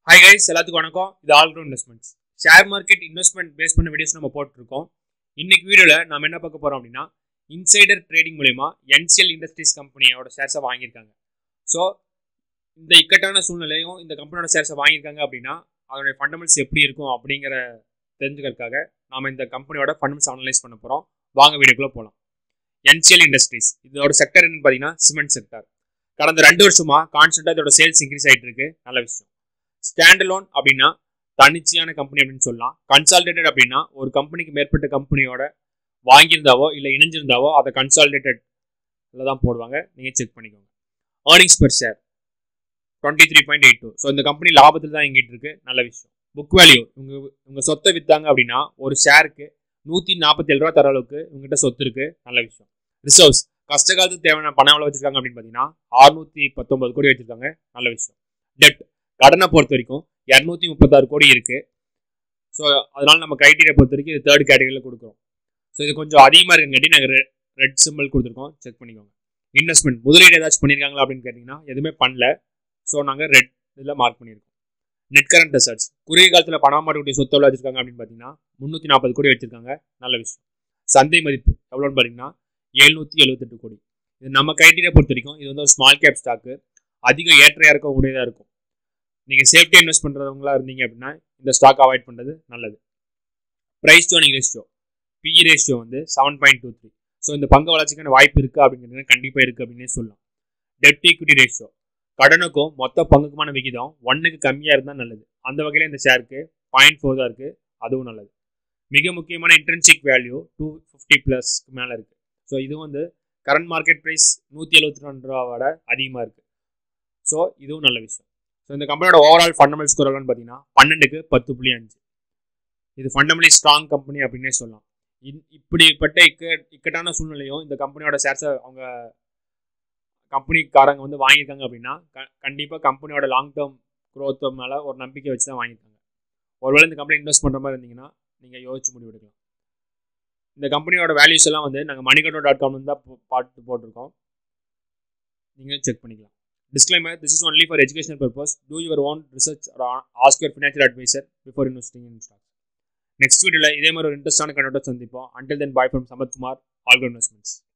hi guys எல்லாத்துக்கும் வணக்கம் இது allround investments share market investment base பண்ண வீடியோஸ் நம்ம போட்டிருக்கோம் இன்னைக்கு வீடியோவில் நம்ம என்ன பார்க்க போகிறோம் அப்படின்னா இன்சைடர் ட்ரேடிங் மூலயமா என்சிஎல் இண்டஸ்ட்ரீஸ் கம்பெனியோட ஷேர்ஸை வாங்கியிருக்காங்க ஸோ இந்த இக்கட்டான சூழ்நிலையும் இந்த கம்பெனியோட ஷேர்ஸை வாங்கியிருக்காங்க அப்படின்னா அதோடைய ஃபண்டமெண்ட்ஸ் எப்படி இருக்கும் அப்படிங்கிற தெரிஞ்சுக்கிறதுக்காக நாம இந்த கம்பெனியோட ஃபண்டமெண்ட்ஸ் அனலைஸ் பண்ண போகிறோம் வாங்க வீடியோக்குள்ளே போகலாம் என்சிஎல் இண்டஸ்ட்ரீஸ் இதோட செக்டர் என்னன்னு பார்த்தீங்கன்னா சிமெண்ட் செக்டர் கடந்த ரெண்டு வருஷமா கான்ஸ்டன்ட்டாக இதோட சேல்ஸ் இன்க்ரீஸ் ஆகிட்டு இருக்கு நல்ல விஷயம் ஸ்டாண்ட் லோன் அப்படின்னா தனிச்சையான கம்பெனி அப்படின்னு சொல்லலாம் கன்சால்டேட்டட் அப்படின்னா ஒரு கம்பெனிக்கு மேற்பட்ட கம்பெனியோட வாங்கியிருந்தாவோ இல்லை இணைஞ்சிருந்தாவோ அதை கன்சால்டேட்டட் தான் போடுவாங்க நீங்கள் செக் பண்ணிக்கோங்க earnings per share twenty three point eight two so இந்த கம்பெனி லாபத்தில் தான் எங்கிட்டு இருக்கு நல்ல விஷயம் புக் வேல்யூ இவங்க இவங்க சொத்தை விற்றாங்க அப்படின்னா ஒரு ஷேருக்கு நூற்றி நாற்பத்தேழு ரூபா தர அளவுக்கு இவங்ககிட்ட சொத்து இருக்கு நல்ல விஷயம் ரிசர்வ்ஸ் கஷ்ட காலத்துக்கு தேவையான பணம் எவ்வளோ வச்சிருக்காங்க அப்படின்னு பார்த்தீங்கன்னா அறுநூத்தி பத்தொன்பது கோடி வச்சிருக்காங்க நல்ல விஷயம் டெட் கடனை பொறுத்த வரைக்கும் இரநூத்தி முப்பத்தாறு கோடி இருக்கு ஸோ அதனால நம்ம கிரைட்டீரியா பொறுத்த வரைக்கும் இது தேர்ட் கேட்டகரியில் கொடுக்குறோம் ஸோ இது கொஞ்சம் அதிகமாக இருக்குங்காட்டி நாங்கள் ரெட் சிம்பிள் கொடுத்துருக்கோம் செக் பண்ணிக்கோங்க இன்வெஸ்ட்மெண்ட் முதலீடு ஏதாச்சும் பண்ணியிருக்காங்களா அப்படின்னு கேட்டிங்கன்னா எதுவுமே பண்ணல ஸோ நாங்கள் ரெட் இதில் மார்க் பண்ணியிருக்கோம் நெட் கரண்ட் அசட்ஸ் குறுகிய காலத்தில் பணம் மாட்டக்கூடிய சொத்து எவ்வளோ வச்சிருக்காங்க அப்படின்னு பார்த்தீங்கன்னா முந்நூற்றி நாற்பது கோடி வச்சிருக்காங்க நல்ல விஷயம் சந்தை மதிப்பு எவ்வளோன்னு பார்த்தீங்கன்னா எழுநூற்றி எழுபத்தெட்டு கோடி இது நம்ம கிரைட்டீரியா பொறுத்த வரைக்கும் இது வந்து ஒரு ஸ்மால் கேப் ஸ்டாக்கு அதிகம் ஏற்ற இறக்க உடையதாக இருக்கும் நீங்கள் சேஃப்டியாக இன்வெஸ்ட் பண்ணுறவங்களா இருந்தீங்க அப்படின்னா இந்த ஸ்டாக் அவாய்ட் பண்ணுறது நல்லது price to earning ratio PE ratio வந்து seven point two three so இந்த பங்கு வளர்ச்சிக்கான வாய்ப்பு இருக்குது அப்படிங்கிறது கண்டிப்பாக இருக்குது அப்படின்னே சொல்லலாம் டெப்ட் ஈக்விட்டி ரேஷியோ கடனுக்கும் மொத்த பங்குக்குமான விகிதம் ஒன்றுக்கு கம்மியாக இருந்தால் நல்லது அந்த வகையில் இந்த ஷேருக்கு பாயிண்ட் ஃபோர் தான் இருக்குது அதுவும் நல்லது மிக முக்கியமான இன்டர்ன்ஷிக் வேல்யூ டூ ஃபிஃப்டி ப்ளஸ்க்கு மேலே இருக்குது ஸோ இது வந்து கரண்ட் மார்க்கெட் ப்ரைஸ் நூற்றி எழுபத்தி ரெண்டு ரூபாவோட அதிகமாக இருக்குது ஸோ இதுவும் நல்ல விஷயம் ஸோ இந்த கம்பெனியோட ஓவரால் ஃபண்டமெண்டல் ஸ்கோர் எவ்வளோன்னு பார்த்தீங்கன்னா பன்னெண்டுக்கு பத்து புள்ளி அஞ்சு இது ஃபண்டமெண்டலி ஸ்ட்ராங் கம்பெனி அப்படின்னே சொல்லலாம் இன் இப்படிப்பட்ட இக்க இக்கட்டான சூழ்நிலையும் இந்த கம்பெனியோட ஷேர்ஸை அவங்க கம்பெனிக்காரங்க வந்து வாங்கியிருக்காங்க அப்படின்னா க கண்டிப்பாக கம்பெனியோட லாங் டேர்ம் க்ரோத் மேலே ஒரு நம்பிக்கை வச்சு தான் வாங்கியிருக்காங்க ஒருவேளை இந்த கம்பெனி இன்வெஸ்ட் பண்ணுற மாதிரி இருந்தீங்கன்னா நீங்கள் யோசிச்சு முடிவு எடுக்கலாம் இந்த கம்பெனியோட வேல்யூஸ் எல்லாம் வந்து நாங்கள் மணிகண்டோ டாட் காம் தான் பாட்டு போட்டிருக்கோம் நீங்கள் செக் பண்ணிக்கலாம் disclaimer this is only for educational purpose do your own research ask your financial advisor before investing in stocks next வீடியோவில் இதே மாதிரி ஒரு இன்ட்ரெஸ்டான கண்டோட சந்திப்போம் until then bye from Samathkumar algo investments